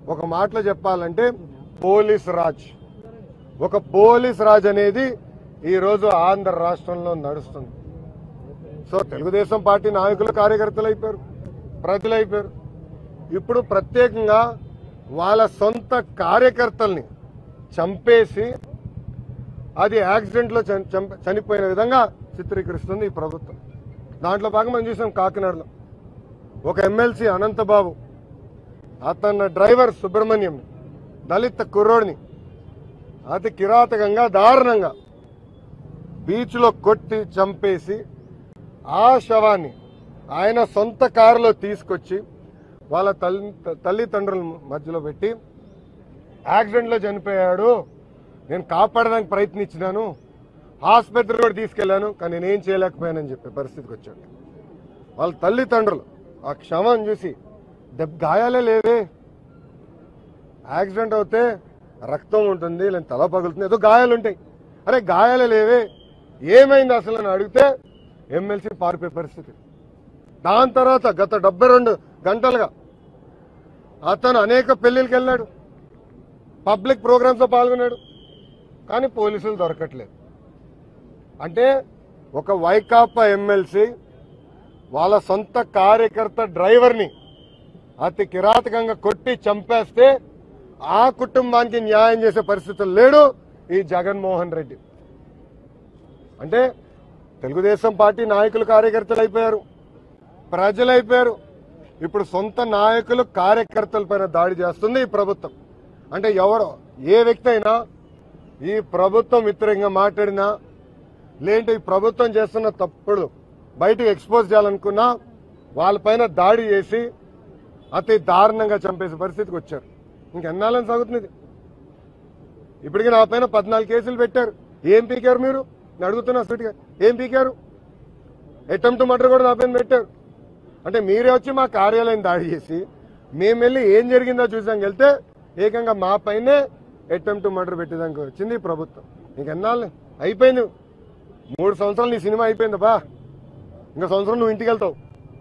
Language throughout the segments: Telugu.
ఒక మాటలో చెప్పాలంటే పోలీస్ రాజ్ ఒక పోలీస్ రాజ్ అనేది ఈ రోజు ఆంధ్ర రాష్ట్రంలో నడుస్తుంది సో తెలుగుదేశం పార్టీ నాయకులు కార్యకర్తలు అయిపోయారు ప్రజలు అయిపోయారు ఇప్పుడు ప్రత్యేకంగా వాళ్ళ సొంత కార్యకర్తల్ని చంపేసి అది యాక్సిడెంట్లో చని- చంప- చనిపోయిన విధంగా చిత్రీకరిస్తుంది ఈ ప్రభుత్వం దాంట్లో భాగం మనం చూసాం కాకినాడలో ఒక ఎమ్మెల్సీ అనంతబాబు అతన్న డ్రైవర్ సుబ్రహ్మణ్యం దళిత కుర్రోడిని అతి కిరాతకంగా దారుణంగా బీచ్లో కొట్టి చంపేసి ఆ శవాన్ని ఆయన సొంత కారులో తీసుకొచ్చి వాళ్ళ తల్లి తల్లిదండ్రుల మధ్యలో పెట్టి యాక్సిడెంట్లో చనిపోయాడు నేను కాపాడడానికి ప్రయత్నించినాను ఆసుపత్రి కూడా తీసుకెళ్లాను కానీ నేనేం చేయలేకపోయానని చెప్పే పరిస్థితికి వచ్చాడు వాళ్ళ తల్లిదండ్రులు ఆ క్షమను చూసి దెబ్బ గాయాలే లేవే యాక్సిడెంట్ అవుతే రక్తం ఉంటుంది లేదా తల పగులుతుంది ఏదో గాయాలు ఉంటాయి అరే గాయాలే లేవే ఏమైంది అసలు అని అడిగితే ఎమ్మెల్సీ పారిపోయే పరిస్థితి దాని తర్వాత గత డెబ్బై రెండు గంటలుగా అతను అనేక పెళ్లిళ్ళకి వెళ్ళాడు పబ్లిక్ ప్రోగ్రామ్స్ లో పాల్గొన్నాడు కానీ పోలీసులు దొరకట్లేదు అంటే ఒక వైకాపా ఎమ్మెల్సీ వాళ్ళ సొంత కార్యకర్త డ్రైవర్ని అతి కిరాతకంగా కొట్టి చంపేస్తే ఆ కుటుంబానికి న్యాయం చేసే పరిస్థితులు లేడు ఈ జగన్మోహన్ రెడ్డి అంటే తెలుగుదేశం పార్టీ నాయకులు కార్యకర్తలు అయిపోయారు ప్రజలు అయిపోయారు ఇప్పుడు సొంత నాయకులు కార్యకర్తల పైన దాడి చేస్తుంది ఈ ప్రభుత్వం అంటే ఎవరు ఏ వ్యక్తి అయినా ఈ ప్రభుత్వం వ్యతిరేకంగా మాట్లాడినా లేదంటే ఈ ప్రభుత్వం చేస్తున్న తప్పుడు బయటకు ఎక్స్పోజ్ చేయాలనుకున్నా వాళ్ళపైన దాడి చేసి అతి దారుణంగా చంపేసే పరిస్థితికి వచ్చారు ఇంకెన్నాళ్ళని సాగుతుంది ఇది? ఇప్పటికి నా పైన పద్నాలుగు కేసులు పెట్టారు ఏం పీకారు మీరు నేను అడుగుతున్నా సూటిగా ఏం పీకారు అటెంప్ట్ మర్డర్ కూడా నా పైన పెట్టారు అంటే మీరే వచ్చి మా కార్యాలయం దాడి చేసి మేము వెళ్ళి ఏం జరిగిందో చూసాం వెళ్తే ఏకంగా మా పైనే అటెంప్ట్ మర్డర్ పెట్టేదానికి వచ్చింది ఈ ప్రభుత్వం ఇంకెన్నాళ్ళు అయిపోయింది మూడు సంవత్సరాలు నీ సినిమా అయిపోయింది బా ఇంకా సంవత్సరం నువ్వు ఇంటికి వెళ్తావు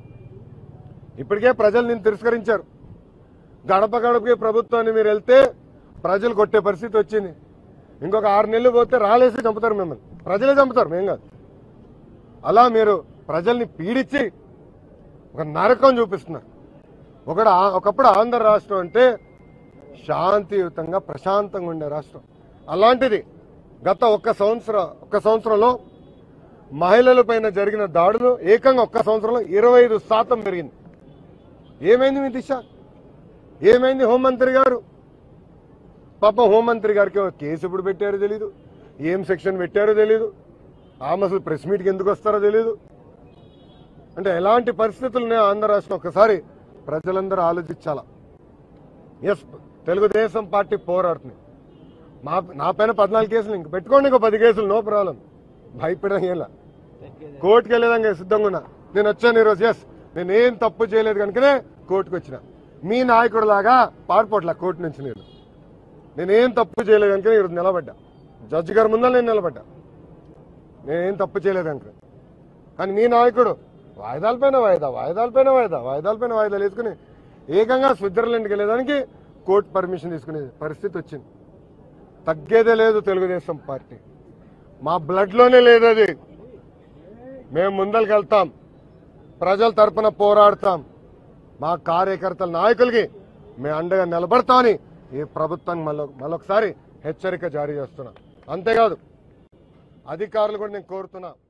ఇప్పటికే ప్రజలు నిన్ను తిరస్కరించారు గడప గడపకి ప్రభుత్వాన్ని మీరు వెళ్తే ప్రజలు కొట్టే పరిస్థితి వచ్చింది ఇంకొక ఆరు నెలలు పోతే రాలేసి చంపుతారు మిమ్మల్ని ప్రజలే చంపుతారు మేం కాదు అలా మీరు ప్రజల్ని పీడించి ఒక నరకం చూపిస్తున్నారు ఒకడు ఆ- ఒకప్పుడు ఆంధ్ర రాష్ట్రం అంటే శాంతియుతంగా ప్రశాంతంగా ఉండే రాష్ట్రం అలాంటిది గత ఒక్క సంవత్సరం ఒక్క సంవత్సరంలో మహిళల పైన జరిగిన దాడులు ఏకంగా ఒక్క సంవత్సరంలో ఇరవై ఐదు శాతం పెరిగింది ఏమైంది మీ దిశ ఏమైంది హోంమంత్రి గారు పాపం హోంమంత్రి గారికి ఒక కేసు ఎప్పుడు పెట్టారో తెలీదు ఏం సెక్షన్ పెట్టారో తెలీదు ఆమె అసలు ప్రెస్ మీట్కి ఎందుకు వస్తారో తెలీదు అంటే ఎలాంటి పరిస్థితులు ఉన్నాయో ఆంధ్ర రాష్ట్రం ఒకసారి ప్రజలందరూ ఆలోచించాలా ఎస్ తెలుగుదేశం పార్టీ పోరాడుతుంది మా నా పైన పద్నాలుగు కేసులు ఇంక పెట్టుకోండి ఇంకో పది కేసులు నో ప్రాబ్లం భయపడడం ఏం లా. కోర్టుకి వెళ్ళేదాకా సిద్ధంగా ఉన్నా నేను వచ్చాను ఈరోజు ఎస్ నేను ఏం తప్పు చేయలేదు కనుకనే కోర్టుకు వచ్చిన మీ నాయకుడు లాగా పారిపోట్లా కోర్టు నుంచి నేను నేనేం తప్పు చేయలేదు కనుక ఈరోజు నిలబడ్డా జడ్జి గారి ముందర నేను నిలబడ్డా నేనేం తప్పు చేయలేదు కనుక కానీ మీ నాయకుడు వాయిదాలపైన వాయిదా వాయిదాలపైన వాయిదా వాయిదాలపైన వాయిదాలు వేసుకుని ఏకంగా స్విట్జర్లాండ్కి వెళ్ళేదానికి కోర్టు పర్మిషన్ తీసుకునే పరిస్థితి వచ్చింది తగ్గేదే లేదు తెలుగుదేశం పార్టీ మా బ్లడ్లోనే లేదు అది మేము ముందరికి వెళ్తాం ప్రజల తరపున పోరాడతాం మా కార్యకర్తల నాయకులకి మేము అండగా నిలబడతామని ఈ ప్రభుత్వానికి మళ్ళీ మళ్ళొకసారి హెచ్చరిక జారీ చేస్తున్నా అంతేకాదు అధికారులు కూడా నేను కోరుతున్నా